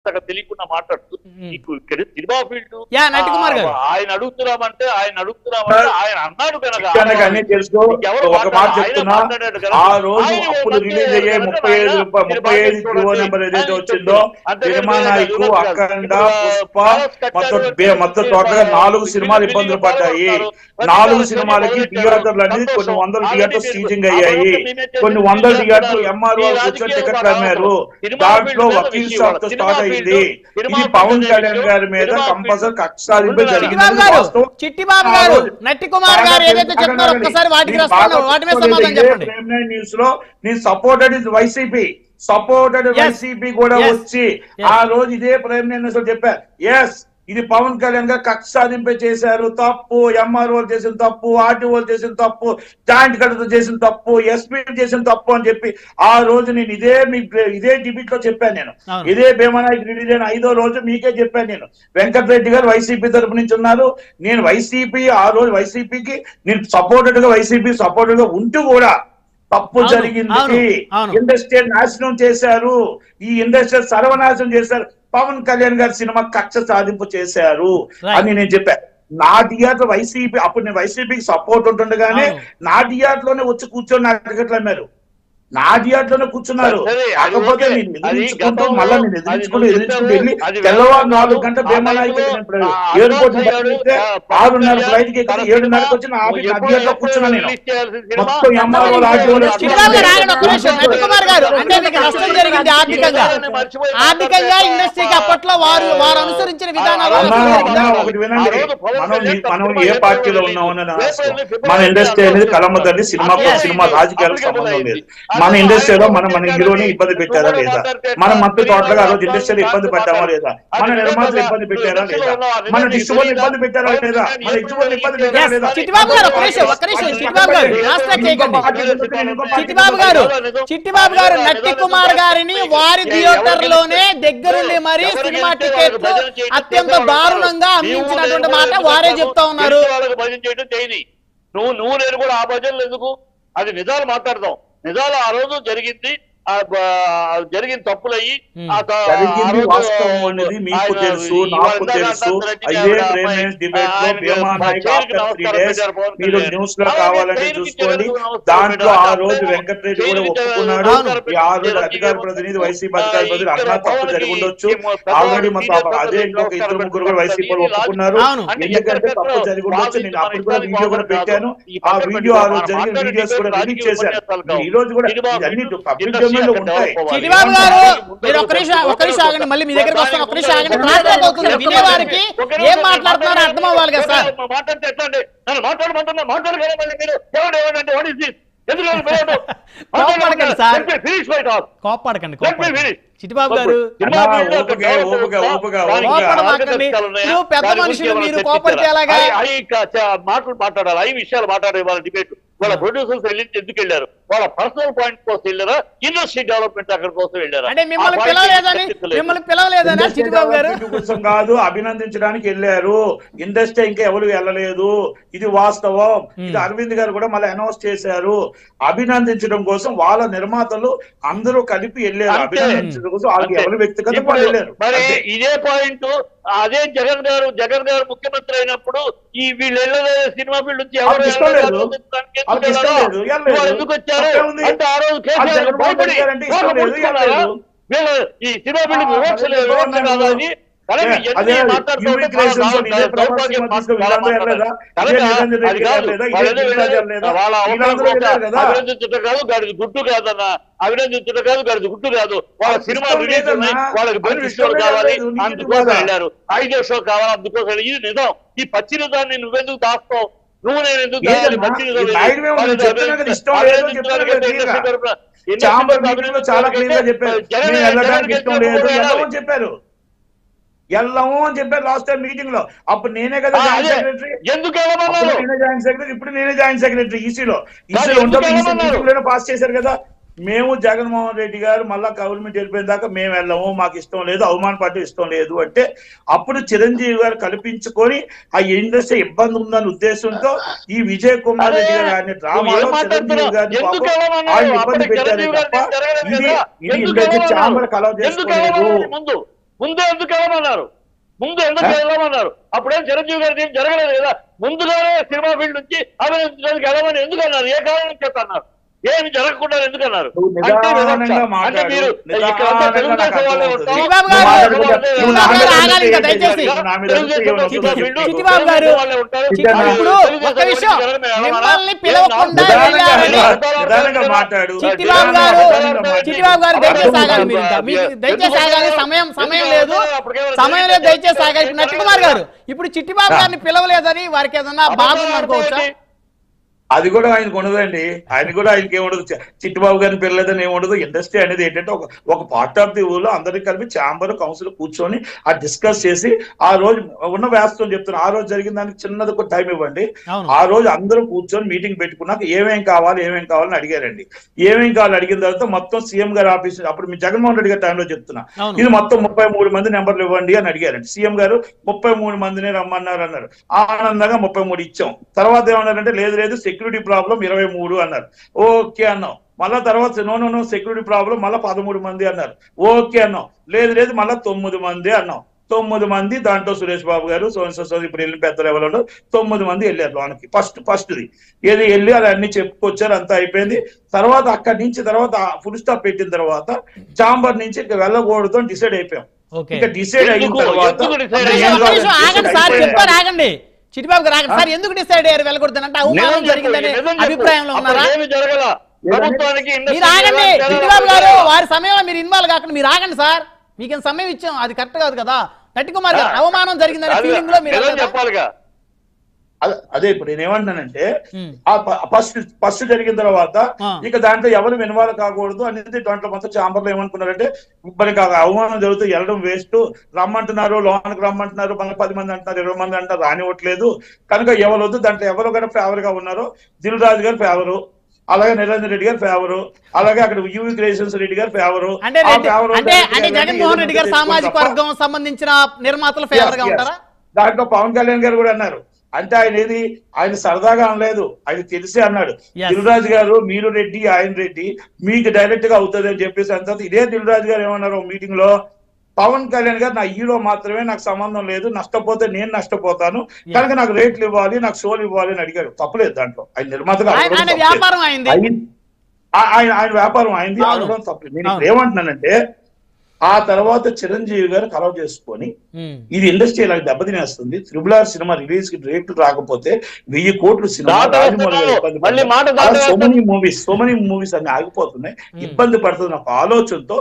అంతగా తెలియకుండా మాట్లాడుతూ నీకు ఇక్కడ సినిమా ఫీల్డ్ యా, నటికుమార్ గారు. ఆయన అడుగుతున్నామంటే ఆయన అడుగుతున్నామంటే ఆయన అన్నాడు కనుక చిన్నగా అన్ని తెలుసు ఎవరు ఒక మాట మాట్లాడారు? ఆయన చెప్తున్నా మాట్లాడాడు కదా. ఆ రోజు ఆయన అప్పుడు మంచి రిలీజ్ అయ్యే కనుక ముప్పై ఐదు ఆయన రూపాయలు ముప్పై ఐదు మీరు కిలో బాగా నెంబర్ ఏదైతే ఆయన వచ్చిందో అంతేగాని సినిమా వేరే నాయకు కాదు. అఖండ ఇప్పుడు పుష్ప భారత్ కట్టారు మొత్తం అంటే బే- మొత్తం టోటల్ గా నాలుగు సినిమాలు ఇబ్బందులు పడ్డాయి నాలుగు సినిమాలకి థియేటర్లు అనేది కొన్ని వందల థియేటర్లు సీజింగ్ అయ్యాయి కొన్ని వందల థియేటర్లు ఎంఆర్ఓ కూర్చొని టికెట్లు అమ్మారు దాంట్లో వకీల్ షాప్ తో స్టార్ట్ అయింది ఇది పవన్ కళ్యాణ్ గారి మీద కంపల్సరీ కక్ష సాధింపు జరిగింది చిట్టిబాబు గారు వాస్తవం. చిట్టిబాబు ఆ గారు రోజు నట్టి కుమార్ గారు ఏదైతే చెప్తున్నారో ఒక్కసారి వాటికి రెస్పాండ్ వాటి మీద సమాధానం చెప్పండి న్యూస్ లో నేను supported is YCP supported Yes. YCP కూడా Yes. వచ్చి Yes. ఆ రోజు ఇదే ప్రైమ్ మినిస్టర్ చెప్పారు ఎస్ ఇది పవన్ కళ్యాణ్ గారు కక్ష సాధింపే చేశారు తప్పు ఎంఆర్ఓ చేసిన తప్పు ఆర్టీఓ చేసిన తప్పు జాయింట్ కలెక్టర్ చేసిన తప్పు ఎస్పీ చేసిన తప్పు అని చెప్పి ఆ రోజు నేను ఇదే మీ ఇదే డిబిట్ లో చెప్పాను నేను అవును. ఇదే భీమనాయక్ రిలీజ్ అయిన ఐదో రోజు మీకే చెప్పాను నేను వెంకటరెడ్డి గారు వైసీపీ తరపు నుంచి ఉన్నారు నేను వైసీపీ ఆ రోజు వైసీపీకి నేను సపోర్టెడ్ గా వైసీపీ సపోర్టెడ్ గా ఉంటూ కూడా తప్పు అవును, జరిగింది అవును, అవును. ఇండస్ట్రీ నాశనం చేశారు ఈ ఇండస్ట్రీ సర్వనాశనం చేశారు పవన్ కళ్యాణ్ గారి సినిమా కక్ష సాధింపు చేశారు Right. అని నేను చెప్పాను నా థియేటర్ వైసీపీ అప్పుడు నేను వైసీపీకి సపోర్ట్ ఉంటుండగానే అవును. నా థియేటర్ లోనే వచ్చి కూర్చొని నా టికెట్లు అమ్మారు నా థియేటర్ లోనే కూర్చున్నారు సరే, అది కాకపోతే ఓకే. నేను అది ఎదిరించుకుంటూ గతంలో మళ్ళీ నేను అది ఎదిరించుకుంటూ నువ్వు ఎదిరించుకుంటూ చెప్పావు. వెళ్ళి అది తెల్లవారు వేరే నాలుగు గంటల ఆ భీమనాయకు టైంలో, నేను ఆ ఎయిర్పోర్ట్ అడ్వాన్స్ అయ్యాడు, అయితే ఆ ఆరున్నర పవన్ ఫ్లైట్ కి కళ్యాణ్ ఏడున్నరకు వచ్చి నా ఆఫీస్ నా ఎప్పుడు- థియేటర్ లో ఎప్పుడు కూర్చున్నా నేను రిలీజ్ చేయాల్సిన సినిమా? మొత్తం ఎంఆర్ఓ చిట్టిబాబు గారు ఆగండి ఒక్క నిమిషం నట్టి కుమార్ గారు అంటే మీకు నష్టం జరిగింది ఆర్థికంగా ఆర్థికంగా ఇండస్ట్రీకి అప్పట్లో వారు వారు అనుసరించిన విధానాలు అన్నా, నష్టం అన్నా, జరిగిందా? ఒకటి వినండి మనం మనం ఏ పార్టీలో ఉన్నామని నాకు అనవసరం. మన ఇండస్ట్రీ అనేది కలమ్మ తల్లి సినిమా సినిమా రాజకీయాలకు సంబంధం లేదు మన ఇండస్ట్రీలో మనం మన హీరోని ఇబ్బంది పెట్టారా లేదా మనం మొత్తం టోటల్ గా ఆ రోజు ఇండస్ట్రీలో ఇబ్బంది పెట్టామా లేదా మన నిర్మాతలు ఇబ్బంది పెట్టారా లేదా మన డిస్ట్రిబ్యూటర్ ఇబ్బంది పెట్టారా లేదా మన డిస్ట్రిబ్యూటర్ ఇబ్బంది పెట్టారా Yes, లేదా చిట్టిబాబు గారు ఒక్క నిమిషం ఒక్క నిమిషం చిట్టిబాబు గారు లాస్ట్ ట్రాక్ చేయకండి చిట్టిబాబు గారు చిట్టిబాబు గారు నట్టి కుమార్ గారిని వారి థియేటర్ లోనే దగ్గరుండి మరీ సినిమా టికెట్లు అత్యంత దారుణంగా అందించినటువంటి మాట వారే చెప్తా ఉన్నారు తెలిసిన వాళ్ళకి భజన చేయడం చేయని నువ్వు నువ్వు నేను కూడా ఆ భజనలు ఎందుకు అది నిజాలు మాట్లాడదాం నిజాలు ఆ రోజు జరిగింది ఆ బ- జరిగిన తప్పులయ్యి ఆ త- ఆ జరిగింది రోజు వాస్తవం అనేది మీకు ఆయన తెలుసు ఇవాళ నాకు ఇందాక తెలుసు అంటారు రెడ్డి అదే గారు ప్రేమ్ అమ్మాయి, డిబేట్ లో ఆయనకి భీమా నాయక్ చైర్కి ఆఫ్టర్ త్రీ నమస్కారం డేస్ పెట్టారు పవన్ మీరు కళ్యాణ్. న్యూస్ లో అలాగే కావాలంటే చైర్కి చూసుకోండి చైర్కి నమస్కారం దాంట్లో పెట్టారు. ఆ రోజు అప్పుడు వెంకటరెడ్డి కూడా చైర్కి ఒప్పుకున్నాడు నమస్కారం ఈ ఆ రోజు పెట్టారు. అధికార ప్రతినిధి వైసీపీ ఆ, అధికార ప్రతినిధి ఇక్కడ అన్నా తప్పు పవన్కి జరిగి ఉండొచ్చు ఈ మొత్తం ఆల్రెడీ మా సీనియర్ అదే ఇంకొక ఇద్దరు ముగ్గురు కూడా వైసీపీ వాళ్ళు ఒప్పుకున్నారు అవును. ఎందుకంటే తప్పు జరిగి ఉండొచ్చు నేను అప్పుడు కూడా వీడియో కూడా పెట్టాను ఆ వీడియో ఆ రోజు జరిగిన వీడియోస్ కూడా రిలీజ్ చేశాను ఈ రోజు కూడా ఇవన్నీ పబ్లిక్ డొమైన్ లో ఉంటాయి చిట్టిబాబు గారు మీరు ఒక్క నిమిషం ఒక్క నిమిషం ఆగండి మళ్ళీ మీ దగ్గరకు వస్తాను ఒక్క నిమిషం ఆగండి ట్రాన్స్లేట్ అవుతుంది వినేవారికి ఏం మాట్లాడుతున్నారో అర్థం అవ్వాలి కదా సార్ మాట్లాడితే ఎట్లా అండి నన్ను మాట్లాడమంటున్నా మాట్లాడగల మళ్ళీ మీరు ఎవరు ఎవరంటే వాట్ ఇస్ దిస్ ఎందుకు కోపడకండి సార్. ఫినిష్ మై టాక్ కోపాడకండి Let me కోపాడకండి finish. చిట్టిబాబు గారు అన్నా, ఓపిక, ఓపిక, ఓపిక, ఓపిక. కోపడమాకండి. మీరు పెద్ద మనుషులు, మీరు కోపడితే ఎలాగా? మాటలు మాట్లాడాలి ఐదు విషయాలు మాట్లాడే వాళ్ళ డిబేట్ వాళ్ళ ప్రొడ్యూసర్స్ వెళ్ళి ఎందుకు వెళ్ళారు వాళ్ళ పర్సనల్ పాయింట్ కోసం వెళ్ళారా ఇండస్ట్రీ డెవలప్మెంట్ అక్కడ కోసం వెళ్ళారా అంటే మిమ్మల్ని ఆ point పిలవలేదని చర్చించలేదు. మిమ్మల్ని పిలవలేదని చిట్టిబాబు గారు డెవలప్మెంట్ కోసం కాదు అభినందించడానికి వెళ్ళారు ఇండస్ట్రీ ఇంకా ఎవరు వెళ్ళలేదు ఇది వాస్తవం ఇది అరవింద్ గారు కూడా మళ్ళీ అనౌన్స్ చేశారు అభినందించడం కోసం వాళ్ళ నిర్మాతలు అందరూ కలిపి వెళ్ళారు అంతే. అభినందించడం కోసం వాళ్ళకి అంతే. ఎవరు వ్యక్తిగత ఇప్పుడు వెళ్ళారు మరి అంతే. ఇదే పాయింట్ అదే జగన్ గారు జగన్ గారు ముఖ్యమంత్రి అయినప్పుడు ఈ వీళ్ళు వెళ్ళలేదు సినిమా ఫీల్డ్ నుంచి ఎవరు వాళ్ళకి ఇష్టం వెళ్ళలేదు, లేదు. దానికి ఎందుకు వాళ్ళకి ఇష్టం వెళ్ళారు? లేదు, వెళ్ళలేదు. వాళ్ళు ఎందుకు వచ్చారు తప్పే ఉంది. అంటే ఆ రోజు వాళ్ళు కేసీఆర్ జగన్మోహన్ భయపడి రెడ్డి గారంటే ఇష్టం వాళ్ళు లేదు, ముడుచుకున్నారా? వెళ్ళలేదు. వీళ్ళు ఈ సినిమా ఫీల్డ్ ఆ, వివక్ష లేదు, అదే వివక్ష బాగున్నాను. కాదు అని కరెక్ట్, అదే, ఎన్ని అదే, మాట్లాడుతూ ఉంటే immigration చాలా zone, ఇదే దౌర్భాగ్యం ప్రపంచం మాట్లాడారు. తీసుకుని చాలా వీళ్ళందరూ వెళ్ళలేదా? మాట్లాడారు. ఇదే కనుక నిరంజన్ అది రెడ్డి కాదు. వెళ్ళలేదా? ఇదే వాళ్ళు గిరిరాజు వెళ్ళలేదు. వెళ్ళలేదా? వాళ్ళ అవసరం వీళ్ళందరూ కోసం వెళ్ళారు కదా? అభినందించడం కాదు గడిది గుట్టు కాదన్న అభినందించడం కాదు గడిది గుట్టు కాదు వాళ్ళ వాళ్ళకి సినిమా ఇష్టం రిలీజ్ లేదన్నా. ఉన్నాయి వాళ్ళకి వాళ్ళకి బెనిఫిట్ ఇష్టం కావాలి లేదు, నీకు అందుకోసం కదా. వెళ్ళారు ఐదో షో కావాలి అందుకోసం వెళ్ళారు. ఇది నిజం ఈ పచ్చి నిజాన్ని నువ్వెందుకు దాస్తావు నువ్వు నేను ఎందుకు దాయాలి? ఏదన్నా? పచ్చి నిజం ఈ లేదు. నాయుడు మేము వాళ్ళని చెప్తున్నా కదా, ఇష్టం లేదు, అభినందించడానికి చెప్తున్నా కదా, ఇండస్ట్రీ క్లియర్గా. తరపున- ఇండస్ట్రీ చాంబర్ తరపున మీటింగ్ లో చాలా క్లియర్ గా చెప్పారు జగన్- మేము వెళ్ళడానికి జగన్ ఇష్టం గెలిచినప్పుడు లేదు కూడా వెళ్ళము వెళ్ళాలి. అని చెప్పారు వెళ్ళము అని చెప్పారు లాస్ట్ టైం మీటింగ్ లో అప్పుడు నేనే కదా ఆ, జాయింట్ అదే. సెక్రటరీ ఎందుకు అప్పుడు వెళ్ళమన్నారు నేనే జాయింట్ సెక్రటరీ ఇప్పుడు నేనే జాయింట్ సెక్రటరీ ఈసీలో ఈసీలో ఎందుకు ఉన్నప్పుడు ఈసీ వెళ్ళమన్నారు? మీటింగ్ లోనే పాస్ చేశారు కదా మేము జగన్మోహన్ రెడ్డి గారు మళ్ళా గవర్నమెంట్ వెళ్ళిపోయిన దాకా మేము వెళ్ళము మాకు ఇష్టం లేదు అవమాన పట్టు ఇష్టం లేదు అంటే అప్పుడు చిరంజీవి గారు కల్పించుకొని ఆ ఇండస్ట్రీ ఇబ్బంది ఉందన్న ఉద్దేశంతో ఈ విజయ్ కుమార్ రెడ్డి గారు ఆయన డ్రామాలో ఏం మాట్లాడుతున్నావు? చిరంజీవి గారిని ఎందుకు పాపం వెళ్ళమన్నారు? ఆయన ఇబ్బంది అప్పటికి పెట్టారు చిరంజీవి గారిని తప్ప జరగలేదు ఇది కదా? ఇది ఎందుకు ఇండస్ట్రీ వెళ్ళమన్నారు? చాంబర్ కలవ ఎందుకు చేసుకోలేదు వెళ్ళమన్నారు ముందు ముందు ఎందుకు వెళ్ళమన్నారు ముందు ఎందుకు ఆ? వెళ్ళమన్నారు అప్పుడేం చిరంజీవి గారికి ఏం జరగలేదు కదా ముందుగానే సినిమా ఫీల్డ్ నుంచి అభినందించడానికి వెళ్ళమని ఎందుకు అన్నారు ఏ కారణం చేత అన్నారు ఏమి జరగకుండా ఎందుకు అన్నారు నువ్వు అంటే వివక్ష. నిదానంగా అంటే మాట్లాడు. మీరు నిదానంగా ఇక్కడంతా నాకు తెలుగుదేశం వాళ్ళే అర్థమవుతుంది. ఉంటాం. చిట్టిబాబు నువ్వు గారు, మాట్లాడుకుంటే- చిట్టిబాబు నువ్వు నా మీద గారు ఎందుకు ఆగాలి కదా, చేయొద్దు? దయచేసి. నువ్వు నా మీద ఎందుకు తెలుగుదేశం చేయొద్దు? చిట్టిబాబు చెప్పు. చిట్టిబాబు గారు, వాళ్ళే ఉంటారు. చిట్టిబాబు తెలుగుదేశం ఇప్పుడు వాళ్ళే ఒక్క నిమిషం జరగమే వెళ్ళమనా? మిమ్మల్ని ఏం పిలవకుండా నాకు నిదానంగా వెళ్ళారని నిదానంగా మాట్లాడు చిట్టిబాబు నిదానంగా గారు మాట్లాడు. చిట్టిబాబు గారు దయచేసి అర్థం ఆగాలి మీరు ఇంకా. మీకు దయచేసి ఆగాలి సమయం సమయం లేదు సమయం లేదు దయచేసి ఆగాలి ఇప్పుడు నట్టుకుమార్ గారు ఇప్పుడు చిట్టిబాబు గారిని పిలవలేదని వారికి ఏదన్నా బాధ ఉందనుకోవచ్చా అది కూడా ఆయనకు ఉండదండి ఆయన కూడా ఆయనకి ఏముండదు చి- చిట్టుబాబు గారిని పిల్లలేదని ఏముండదు ఇండస్ట్రీ అనేది ఏంటంటే ఒక ఒక పార్ట్ ఆఫ్ ది ఊళ్ళో అందరికీ కలిపి ఛాంబర్ కౌన్సిల్ కూర్చొని ఆ డిస్కస్ చేసి ఆ రోజు ఉన్న వ్యాసం చెప్తున్నా ఆ రోజు జరిగిన దానికి చిన్నది ఒక టైం ఇవ్వండి అవును ఆ రోజు అందరూ కూర్చొని మీటింగ్ పెట్టుకున్నాక ఏమేం కావాలి ఏమేం కావాలని అడిగారండి ఏమేం కావాలి అడిగిన తర్వాత మొత్తం సీఎం గారు ఆఫీస్ అప్పుడు మీ జగన్మోహన్ రెడ్డి గారి టైంలో చెప్తున్నా అవును ఇది మొత్తం ముప్పై మూడు మంది నెంబర్లు ఇవ్వండి అని అడిగారండి సీఎం గారు ముప్పై మూడు మందిని రమ్మన్నారు అన్నారు ఆనందంగా ముప్పై మూడు ఇచ్చాం తర్వాత ఏమన్నారంటే లేదు లేదు సెక్యూరిటీ ప్రాబ్లం ఇరవై మూడు అన్నారు ఓకే అన్నాం మళ్ళా తర్వాత no no no security problem మళ్ళీ పదమూడు మంది అన్నారు ఓకే అన్నాం లేదు లేదు మళ్ళీ తొమ్మిది మంది అన్నాం తొమ్మిది మంది దాంట్లో సురేష్ బాబు గారు సోన్ సో ఇప్పుడు వెళ్ళిన పెద్ద లెవెల్లో తొమ్మిది మంది వెళ్ళారు లోనికి ఫస్ట్ ఫస్ట్ది ఏది వెళ్ళి అది అన్ని చెప్పుకొచ్చారు అంతా అయిపోయింది తర్వాత అక్కడి నుంచి తర్వాత ఫుల్ స్టాప్ పెట్టిన తర్వాత చాంబర్ నుంచి ఇక వెళ్ళకూడదు అని డిసైడ్ అయిపోయాం ఓకే ఇక డిసైడ్ అయిన ఎందుకు? తర్వాత ఎందుకు decide అంటే అయ్యారు? ఏం ఒక్క నిమిషం కావాలంటే ఆగండి decide సార్ అయిపోయారు. చెప్పారు ఆగండి చిట్టిబాబు గారు ఆగండి సార్ ఎందుకు డిసైడ్ అయ్యారు వెళ్ళకూడదు అంటే అవమానం నిజం చెప్పు, జరిగిందనే నిజం చెప్పు. అభిప్రాయంలో ఉన్నారా అప్పుడు ఏమీ జరగల ప్రభుత్వానికి మీరు ఆగండి చిట్టిబాబు గారు వారి సమయంలో మీరు ఇన్వాల్వ్ కాకుండా మీరు ఆగండి సార్ మీకు ఇంత సమయం ఇచ్చాం అది కరెక్ట్ కాదు కదా నట్టికుమార్ గారు అవమానం జరిగిందనే అది- ఫీలింగ్ లో మీరు నిజం వెళ్ళలేదా? చెప్పాలిగా అదే- అదే ఇప్పుడు నేను ఏమంటున్నానంటే ఉమ్. ఆ ఫస్ట్ ఫస్ట్ జరిగిన తర్వాత ఆ. ఇక దాంట్లో ఎవరు ఇన్వాల్వ్ కాకూడదు అనేది దాంట్లో మొత్తం చాంబర్ లో ఏమనుకున్నారంటే మనకి ఆ అవమానం జరుగుతూ వెళ్ళడం వేస్ట్ రమ్మంటున్నారు లోనికి రమ్మంటున్నారు మన పది మంది అంటున్నారు ఇరవై మంది అంటారు రానివ్వట్లేదు కనుక ఎవరు వద్దు దాంట్లో ఎవరు కూడా ఫేవర్ గా ఉన్నారో దిల్ రాజు గారు ఫేవరు అలాగే నిరంజన్ రెడ్డి గారు ఫేవరు అలాగే అక్కడ యువి క్రియేషన్స్ రెడ్డి గారు ఫేవరు అంటే ఆ రెడ్డి- ఫేవర్ అంటే ఉంటే అంటే ఏదైనా జగన్మోహన్ రెడ్డి గారు ఏదైనా సామాజిక తప్ప- వర్గం సంబంధించిన నిర్మాతలు ఫేవర్ గా Yes, yes. ఉంటారా దాంట్లో పవన్ కళ్యాణ్ గారు కూడా అన్నారు అంటే ఆయన ఏది ఆయన సరదాగా అనలేదు ఆయన తెలిసే అన్నాడు Yes. దిల్రాజు గారు మీరు రెడ్డి ఆయన రెడ్డి మీకు డైరెక్ట్ గా అవుతుంది అని చెప్పేసి అంత ఇదే దిల్రాజు గారు ఏమన్నారు మీటింగ్ లో పవన్ కళ్యాణ్ గారు నా హీరో మాత్రమే నాకు సంబంధం లేదు నష్టపోతే నేను నష్టపోతాను కనుక నాకు రేట్లు ఇవ్వాలి నాకు షోలు ఇవ్వాలి అని అడిగారు తప్పలేదు దాంట్లో ఆయన నిర్మాతగా ఆయన అడగడం ఆయన తప్పలేదు. వ్యాపారం అయింది ఆయన ఆ- ఆయన ఆయన వ్యాపారం అయింది అవును. అడగడం తప్పలేదు నేను అవును. ఇప్పుడు ఏమంటున్నానంటే ఆ తర్వాత చిరంజీవి గారు కలవ చేసుకొని ఉమ్. ఇది ఇండస్ట్రీ ఇలా దెబ్బతినేస్తుంది త్రిబుల్ ఆర్ సినిమా రిలీజ్ కి రేట్లు రాకపోతే వెయ్యి కోట్లు సినిమా దాట రాజమౌళి గారు వేస్తున్నారు. ఇబ్బంది మళ్ళీ మాట పడ్డారు. దాట అలా so many movies so many movies అన్ని ఆగిపోతున్నాయి ఇబ్బంది పడుతుంది ఒక ఆలోచనతో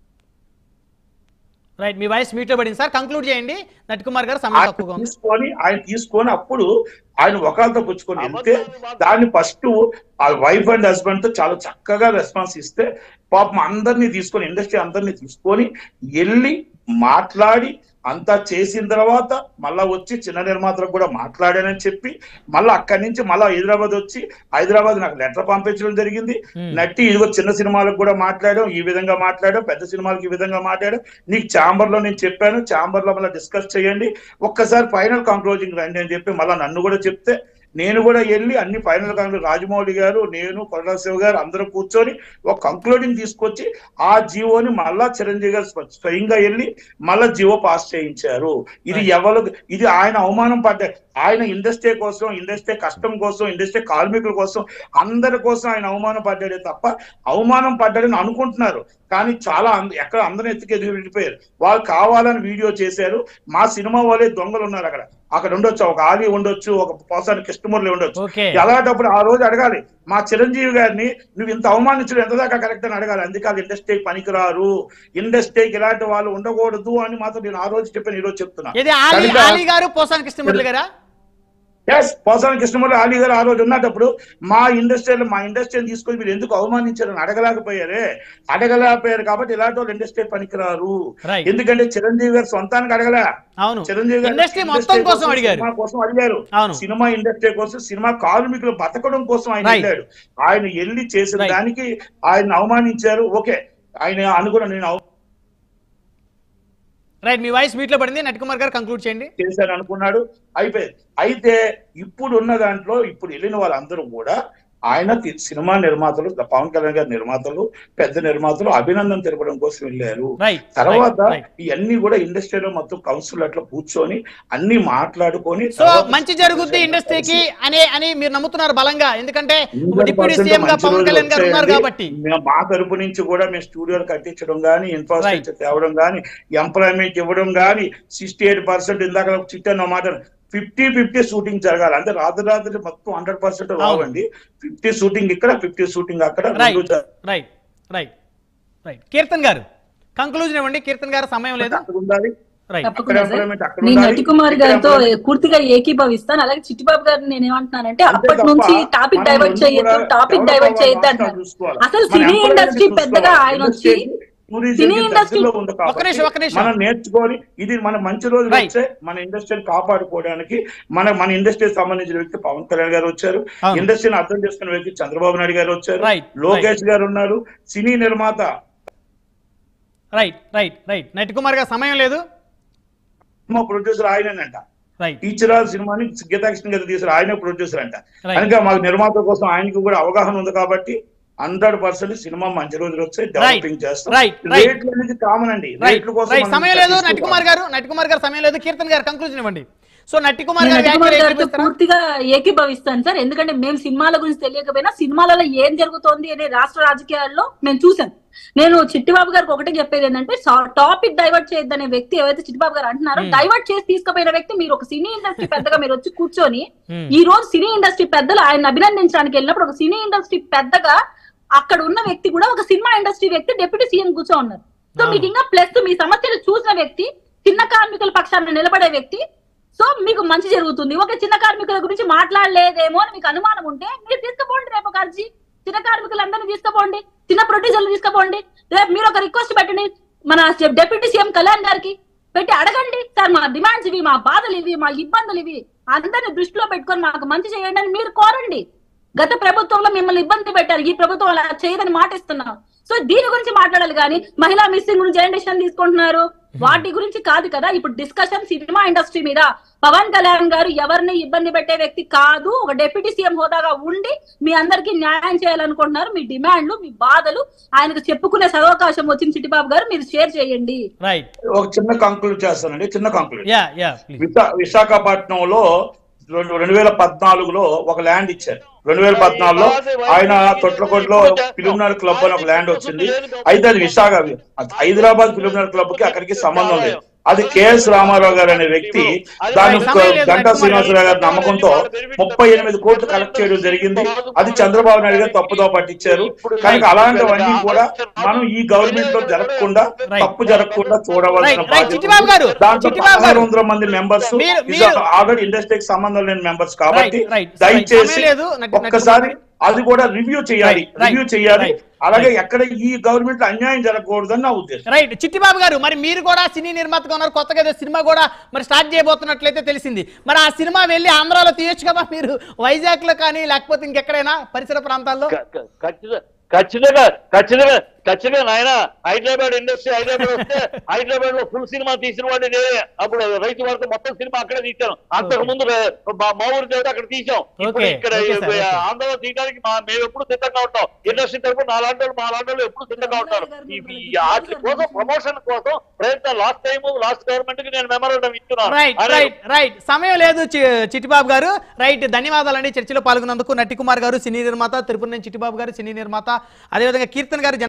రైట్ మీ వాయిస్ మీట్ లో పడింది సార్ కంక్లూడ్ చేయండి నట్కుమార్ గారు సమయం ఆయన తక్కువగా ఉంది తీసుకొని ఆయన తీసుకొని అప్పుడు ఆయన ఒకళ్ళతో పుచ్చుకొని వెళ్తే దాన్ని ఫస్ట్ ఆ వైఫ్ అండ్ హస్బెండ్ తో చాలా చక్కగా రెస్పాన్స్ ఇస్తే పాపం అందరినీ తీసుకొని ఇండస్ట్రీ అందరినీ తీసుకొని వెళ్ళి మాట్లాడి అంతా చేసిన తర్వాత మళ్ళా వచ్చి చిన్న నిర్మాతలకు కూడా మాట్లాడానని చెప్పి మళ్ళీ అక్కడి నుంచి మళ్ళా హైదరాబాద్ వచ్చి హైదరాబాద్ నాకు లెటర్ పంపించడం జరిగింది Hmm. నట్టి ఇదిగో చిన్న సినిమాలకు కూడా మాట్లాడాం ఈ విధంగా మాట్లాడాం పెద్ద సినిమాలకు ఈ విధంగా మాట్లాడాం నీకు ఛాంబర్ లో నేను చెప్పాను ఛాంబర్ లో మళ్ళీ డిస్కస్ చేయండి ఒక్కసారి ఫైనల్ కంక్లూజింగ్ రండి అని చెప్పి మళ్ళీ నన్ను కూడా చెప్తే నేను కూడా వెళ్ళి అన్ని ఫైనల్ కంక్లూడ్ రాజమౌళి గారు నేను కొరడా శివ గారు అందరూ కూర్చొని ఒక కంక్లూడింగ్ తీసుకొచ్చి ఆ జీవోని మళ్ళా చిరంజీవి గారు స్వ- స్వయంగా వెళ్ళి మళ్ళా జీవో పాస్ చేయించారు ఇది ఎవరు ఇది ఆయన అవమానం పడ్డ ఆయన ఇండస్ట్రీ కోసం ఇండస్ట్రీ కష్టం కోసం ఇండస్ట్రీ కార్మికుల కోసం అందరి కోసం ఆయన అవమానం పడ్డాడే తప్ప అవమానం పడ్డాడని అనుకుంటున్నారు కానీ చాలా అంద- ఎక్కడ అందరిని ఎత్తుకు ఎదుగు వెళ్ళిపోయారు వాళ్ళు కావాలని వీడియో చేశారు మా సినిమా వాళ్ళే దొంగలు ఉన్నారు అక్కడ అక్కడ ఉండొచ్చు ఒక ఆలి ఉండొచ్చు ఒక పోసాని కృష్ణమూర్తి ఉండొచ్చు ఓకే అలాంటప్పుడు ఆ రోజు అడగాలి మా చిరంజీవి గారిని నువ్వు ఇంత అవమానించడం ఎంత దాకా కరెక్ట్ అని అడగాలి అందుకే వాళ్ళు ఇండస్ట్రీకి పనికిరారు ఇండస్ట్రీకి ఇలాంటి వాళ్ళు ఉండకూడదు అని మాత్రం నేను ఆ రోజు చెప్పాను ఈ రోజు చెప్తున్నా ఇది ఆలీ కనుక- ఆలీ గారు పోసాని కృష్ణమూర్తి గారా ఎస్ పోసాని కృష్ణమూర్తి అలీ గారు ఆ రోజు ఉన్నప్పుడు మా ఇండస్ట్రీలో మా ఇండస్ట్రీని తీసుకొని మీరు ఎందుకు అవమానించారని అడగలేకపోయారే అడగలేకపోయారు కాబట్టి ఇలాంటి వాళ్ళు ఇండస్ట్రీ పనికిరారు Right. ఎందుకంటే చిరంజీవి గారు సొంతానికి అడగలే అవును చిరంజీవి గారు ఇండస్ట్రీ మొత్తం కోసం అడిగారు సినిమా కోసం అడిగారు అవును. సినిమా ఇండస్ట్రీ కోసం సినిమా కార్మికులు బతకడం కోసం ఆయన Right. వెళ్ళాడు ఆయన వెళ్ళి చేసిన Right. దానికి ఆయన అవమానించారు ఓకే ఆయన అనుకున్న నేను అవ- రైట్ మీ వాయిస్ మీట్ లో పడింది నట్కుమార్ గారు కంక్లూడ్ చేయండి చేశాను అనుకున్నాడు అయిపోయింది అయితే ఇప్పుడు ఉన్న దాంట్లో ఇప్పుడు వెళ్ళిన వాళ్ళందరూ కూడా ఆయన తి- సినిమా నిర్మాతలు పవన్ కళ్యాణ్ గారి నిర్మాతలు పెద్ద నిర్మాతలు అభినందన తెలపడం కోసం వెళ్ళారు రైట్ తర్వాత రైట్ ఇవన్నీ కూడా ఇండస్ట్రీలో మొత్తం కౌన్సిల్ అట్లా కూర్చొని అన్ని మాట్లాడుకొని సో తర్వాత మంచి జరుగుద్ది ఇండస్ట్రీకి అనే అని మీరు నమ్ముతున్నారు బలంగా ఎందుకంటే 100% డిప్యూటీ సీఎం గా మంచి పవన్ రోజులు కళ్యాణ్ గారు ఉన్నారు వచ్చాయండి. కాబట్టి మేము మా తరపు నుంచి కూడా మేము స్టూడియోలు కట్టించడం కానీ ఇన్ఫ్రాస్ట్రక్చర్ తేవడం కానీ ఎంప్లాయ్మెంట్ ఇవ్వడం కానీ సిక్స్టీ ఎయిట్ పర్సెంట్ ఇందాక చిట్టన్న మాట ఫిఫ్టీ ఫిఫ్టీ షూటింగ్ జరగాలి అంటే రాత్రి రాత్రి మొత్తం హండ్రెడ్ పర్సెంట్ రావండి ఫిఫ్టీ షూటింగ్ ఇక్కడ ఫిఫ్టీ షూటింగ్ అక్కడ రైట్ రెండు జరగాలి. రైట్ రైట్ రైట్ కీర్తన్ గారు కంక్లూజన్ ఇవ్వండి కీర్తన్ గారు సమయం లేదు అక్కడ ఉండాలి రైట్ తప్పకుండా అక్కడ సార్ employment అక్కడ నేను ఉండాలి. నటి కుమార్ ఇక్కడ గారితో employment- పూర్తిగా ఏకీభవిస్తాను అలాగే చిట్టిబాబు గారిని నేను ఏమంటున్నానంటే అంతే అప్పటి తప్ప నుంచి టాపిక్ మనం డైవర్ట్ ముందు చేయొద్దు కూడా టాపిక్ develop డైవర్ట్ చేయొద్దు అవ్వాలి, అంటారు చూసుకోవాలి. అసలు మన సినీ employment ఇండస్ట్రీ చూసుకోవాలి. పెద్దగా ఆయన వచ్చి Tourism సినీ కి ఇండస్ట్రీ- దగ్గరలో ఉంది కాబట్టి ఒక్క నిమిషం, ఒక్క నిమిషం. మనం నేర్చుకొని ఇది మన మంచి రోజులు Right. వచ్చాయి మన ఇండస్ట్రీని కాపాడుకోవడానికి మన మన ఇండస్ట్రీకి సంబంధించిన వ్యక్తి పవన్ కళ్యాణ్ గారు వచ్చారు అవును. ఇండస్ట్రీని అర్థం చేసుకున్న వ్యక్తి చంద్రబాబు నాయుడు గారు వచ్చారు Right, లోకేష్ గారు ఉన్నారు సినీ నిర్మాత రైట్ రైట్ రైట్ నటి కుమార్ గారు సమయం లేదు సినిమా ప్రొడ్యూసర్ ఆయనేనంట రైట్ టీచర్ ఆర్ సినిమాని గీతాకృష్ణ గారు తీసారు ఆయనే ప్రొడ్యూసర్ అంట Right. కనుక మాకు నిర్మాత కోసం ఆయనకి కూడా అవగాహన ఉంది కాబట్టి హండ్రెడ్ పర్సెంట్ సినిమా మంచి రోజులు వచ్చాయి డెవలపింగ్ చేస్తాం Right, right. రేట్లు అనేది కామన్ అండి రైట్ రేట్ల కోసం రైట్ మనం సమయం లేదు తగ్గిస్తూ నటి కుమార్ గారు నటి కుమార్ గారు సమయం లేదు కీర్తన్ గారు కంక్లూజన్ ఇవ్వండి సో నటి కుమార్ నేను గారు నటి కుమార్ వ్యాఖ్యలు గారితో ఏకీభవిస్తారా? పూర్తిగా ఏకీభవిస్తాను సార్ ఎందుకంటే మేము సినిమాల గురించి తెలియకపోయినా సినిమాలలో ఏం జరుగుతోంది అనే రాష్ట్ర రాజకీయాల్లో మేము చూసాం నేను చిట్టిబాబు గారికి ఒకటే చెప్పేది ఏంటంటే టాపిక్ డైవర్ట్ చేయొద్దనే వ్యక్తి ఏవైతే చిట్టిబాబు గారు అంటున్నారో Hmm. డైవర్ట్ చేసి తీసుకుపోయిన వ్యక్తి మీరు ఒక సినీ ఇండస్ట్రీ పెద్దగా మీరు వచ్చి కూర్చొని Hmm. ఈ రోజు సినీ ఇండస్ట్రీ పెద్దలు ఆయన అభినందించడానికి వెళ్ళినప్పుడు ఒక సినీ ఇండస్ట్రీ పెద్దగా అక్కడ ఉన్న వ్యక్తి కూడా ఒక సినిమా ఇండస్ట్రీ వ్యక్తి డిప్యూటీ సీఎం కూర్చో ఉన్నారు సో అవును. మీకు ఇంకా ప్లస్ మీ సమస్యలు చూసిన వ్యక్తి చిన్న కార్మికుల పక్షాన నిలబడే వ్యక్తి సో మీకు మంచి జరుగుతుంది ఒక చిన్న కార్మికుల గురించి మాట్లాడలేదేమో అని మీకు అనుమానం ఉంటే మీరు తీసుకుపోండి రేపు ఒక అర్జీ చిన్న కార్మికులందరినీ తీసుకుపోండి చిన్న ప్రొడ్యూసర్లు తీసుకుపోండి రేపు మీరు ఒక రిక్వెస్ట్ పెట్టండి మన డిప్యూటీ సీఎం కళ్యాణ్ గారికి పెట్టి అడగండి సార్ మా డిమాండ్స్ ఇవి మా బాధలు ఇవి మా ఇబ్బందులు ఇవి అందరిని దృష్టిలో పెట్టుకొని మాకు మంచి చేయండి అని మీరు కోరండి గత ప్రభుత్వంలో మిమ్మల్ని ఇబ్బంది పెట్టారు ఈ ప్రభుత్వం అలా చేయదని మాట ఇస్తున్నాం సో దీని గురించి మాట్లాడాలి కానీ మహిళా మిస్సింగ్ గురించి ఏం డిసిషన్ తీసుకుంటున్నారు వాటి గురించి కాదు కదా ఇప్పుడు డిస్కషన్ సినిమా ఇండస్ట్రీ మీద పవన్ కళ్యాణ్ గారు ఎవరిని ఇబ్బంది పెట్టే వ్యక్తి కాదు ఒక డిప్యూటీ సీఎం హోదాగా ఉండి మీ అందరికీ న్యాయం చేయాలనుకుంటున్నారు మీ డిమాండ్లు మీ బాధలు ఆయనకు చెప్పుకునే సదవకాశం వచ్చింది చిట్టిబాబు గారు మీరు షేర్ చేయండి రైట్ ఒక చిన్న కంక్లూడ్ చేస్తానండి చిన్న కంక్లూడ్ యా యా ప్లీజ్ విశా విశాఖపట్నంలో రెండు రెండు వేల పద్నాలుగులో ఒక ల్యాండ్ ఇచ్చారు రెండు వేల పద్నాలుగులో ఆయన తొట్లకొండలో ఫిలింనగర్ క్లబ్ అని ఒక ల్యాండ్ వచ్చింది అయితే అది విశాఖ హైదరాబాద్ ఫిలింనగర్ క్లబ్ కి అక్కడికి సంబంధం లేదు అది కేఎస్ రామారావు గారు అనే వ్యక్తి దాని సమయం లేదు, గంటా శ్రీనివాసరావు గారి నమ్మకంతో ముప్పై ఎనిమిది కోట్లు కలెక్ట్ చేయడం జరిగింది అది చంద్రబాబు నాయుడు గారు తప్పుదో పట్టించారు కనుక అలాంటివన్నీ కూడా మనం ఈ గవర్నమెంట్ లో జరగకుండా తప్పు జరగకుండా చూడవలసిన Right, right. చిట్టిబాబు గారు, దాంట్లో చిట్టిబాబు గారు. పదహారు వందల మంది మెంబర్స్ మీరు- మీరు- ఆల్రెడీ ఇండస్ట్రీకి సంబంధం లేని మెంబర్స్ కాబట్టి Right, right. దయచేసి సమయం లేదు. నటి- ఒక్కసారి నటి- అది కూడా రివ్యూ చేయాలి Right, right, రివ్యూ చేయాలి right, అలాగే right. ఎక్కడ ఈ గవర్నమెంట్ అన్యాయం జరగకూడదని నా ఉద్దేశం రైట్ చిట్టిబాబు గారు మరి మీరు కూడా సినీ నిర్మాతగా ఉన్నారు కొత్తగా ఏదో సినిమా కూడా మరి స్టార్ట్ చేయబోతున్నట్లయితే తెలిసింది మరి ఆ సినిమా వెళ్ళి ఆంధ్రాలో తీయొచ్చు కదా మీరు వైజాగ్ లో కానీ లేకపోతే ఇంకెక్కడైనా పరిసర ప్రాంతాల్లో క- క- ఖచ్చితంగా ఖచ్చితంగా ఖచ్చితంగా ఖచ్చితంగా నాయన హైదరాబాద్ ఇండస్ట్రీ హైదరాబాద్ వస్తే హైదరాబాద్ లో ఫుల్ సినిమా తీసిన వాడిని నేనే అప్పుడు రైతు వారితో మొత్తం సినిమా అక్కడే తీశాను అంతకు ముందు రే- మా మా ఊరి దేవుడు అక్కడ తీసాం ఇప్పుడు Okay, ఇక్కడ okay, sir, okay. ఆంధ్రలో తీయడానికి మా మేము ఎప్పుడు సిద్ధంగా ఉంటాం ఇండస్ట్రీ తరపు నా లాంటి వాళ్ళు, మా లాంటి వాళ్ళు ఎప్పుడు సిద్ధంగా ఉంటారు ఈ ఈ వాటి కోసం ప్రమోషన్ కోసం ప్రయత్నం లాస్ట్ టైం లాస్ట్ గవర్నమెంట్ కి నేను మెమోరాండం ఇస్తున్నాను రైట్ అనే- రైట్ రైట్ సమయం లేదు చి- చిట్టిబాబు గారు రైట్ ధన్యవాదాలండి చర్చలో పాల్గొన్నందుకు నట్టి కుమార్ గారు సినీ నిర్మాత తిరుపతి నుంచి చిట్టిబాబు గారు సినీ నిర్మాత అదేవిధంగా కీర్తన్ గారు జన-